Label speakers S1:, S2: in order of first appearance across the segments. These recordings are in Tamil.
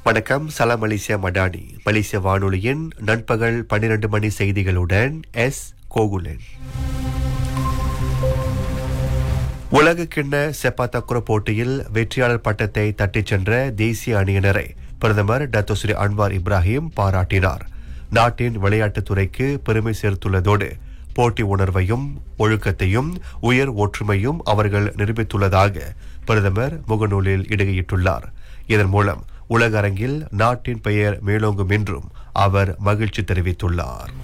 S1: வணக்கம் சலாம் மலேசியா மடானி மலேசிய வானொலியின் நண்பகல் பன்னிரண்டு மணி செய்திகளுடன் எஸ் கோகுலன் உலக கிண்ண செப்பாத்தக்குர போட்டியில் வெற்றியாளர் பட்டத்தை தட்டிச் சென்ற தேசிய அணியினரை பிரதமர் டத்தோஸ்ரீ அன்வார் இப்ராஹிம் பாராட்டினார் நாட்டின் விளையாட்டுத் துறைக்கு பெருமை சேர்த்துள்ளதோடு போட்டி உணர்வையும் ஒழுக்கத்தையும் உயர் ஒற்றுமையும் அவர்கள் நிரூபித்துள்ளதாக பிரதமர் முகநூலில் இடுகையிட்டுள்ளார் இதன் மூலம் உலக அரங்கில் நாட்டின் பெயர் மேலோங்கும் என்றும் அவர் மகிழ்ச்சி தெரிவித்துள்ளார்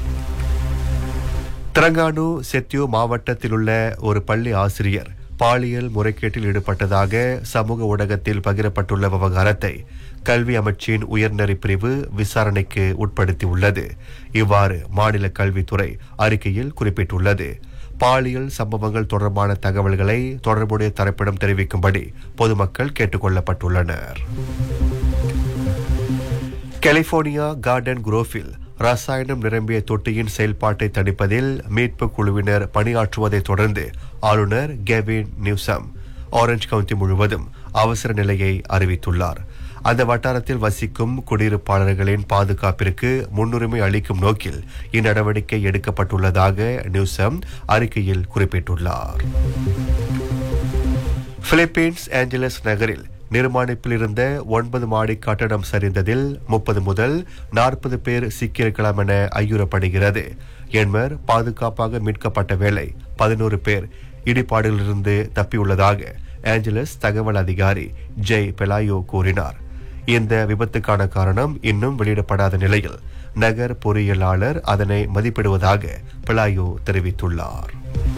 S1: திரங்கானு செத்யோ மாவட்டத்தில் உள்ள ஒரு பள்ளி ஆசிரியர் பாலியல் முறைகேட்டில் ஈடுபட்டதாக சமூக ஊடகத்தில் பகிரப்பட்டுள்ள விவகாரத்தை கல்வி அமைச்சின் உயர்நெறி பிரிவு விசாரணைக்கு உட்படுத்தியுள்ளது இவ்வாறு மாநில கல்வித்துறை அறிக்கையில் குறிப்பிட்டுள்ளது பாலியல் சம்பவங்கள் தொடர்பான தகவல்களை தொடர்புடைய தரப்பிடம் தெரிவிக்கும்படி பொதுமக்கள் கேட்டுக் கொள்ளப்பட்டுள்ளனர் கலிபோர்னியா கார்டன் குரோஃபில் ரசாயனம் நிரம்பிய தொட்டியின் செயல்பாட்டை தணிப்பதில் மீட்பு குழுவினர் பணியாற்றுவதைத் தொடர்ந்து ஆளுநர் கெவின் நியூசம் ஆரஞ்சு கவுண்டி முழுவதும் அவசர நிலையை அறிவித்துள்ளார் அந்த வட்டாரத்தில் வசிக்கும் குடியிருப்பாளர்களின் பாதுகாப்பிற்கு முன்னுரிமை அளிக்கும் நோக்கில் இந்நடவடிக்கை எடுக்கப்பட்டுள்ளதாக நியூசம் அறிக்கையில் குறிப்பிட்டுள்ளார் பிலிப்பீன்ஸ் ஏஞ்சலஸ் நகரில் நிர்மாணிப்பில் இருந்த ஒன்பது மாடி கட்டடம் சரிந்ததில் முப்பது முதல் நாற்பது பேர் சிக்கியிருக்கலாம் என ஐயுறப்படுகிறது என்பர் பாதுகாப்பாக மீட்கப்பட்ட வேளை பதினோரு பேர் இடிபாடுகளிலிருந்து தப்பியுள்ளதாக ஏஞ்சலஸ் தகவல் அதிகாரி ஜெய் பெலாயோ கூறினார் இந்த விபத்துக்கான காரணம் இன்னும் வெளியிடப்படாத நிலையில் நகர் பொறியியலாளர் அதனை மதிப்பிடுவதாக பெலாயோ தெரிவித்துள்ளார்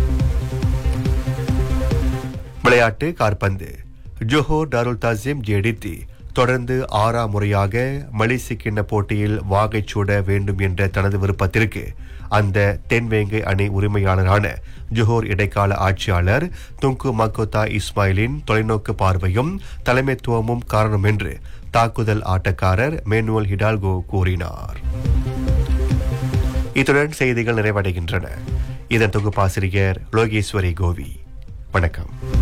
S1: விளையாட்டு கார்பந்து ஜோஹோர் டாருல் தாசிம் ஜேடித்தி தொடர்ந்து ஆறாம் முறையாக மலேசிய கிண்ண போட்டியில் வாகைச்சூட வேண்டும் என்ற தனது விருப்பத்திற்கு அந்த தென்வேங்கை அணி உரிமையாளரான ஜோஹோர் இடைக்கால ஆட்சியாளர் துங்கு மக்கோத்தா இஸ்மாயிலின் தொலைநோக்கு பார்வையும் தலைமைத்துவமும் காரணம் என்று தாக்குதல் ஆட்டக்காரர் மேனுவல் ஹிடால்கோ கூறினார் இத்துடன் செய்திகள் நிறைவடைகின்றன இதன் தொகுப்பாசிரியர் லோகேஸ்வரி கோவி வணக்கம்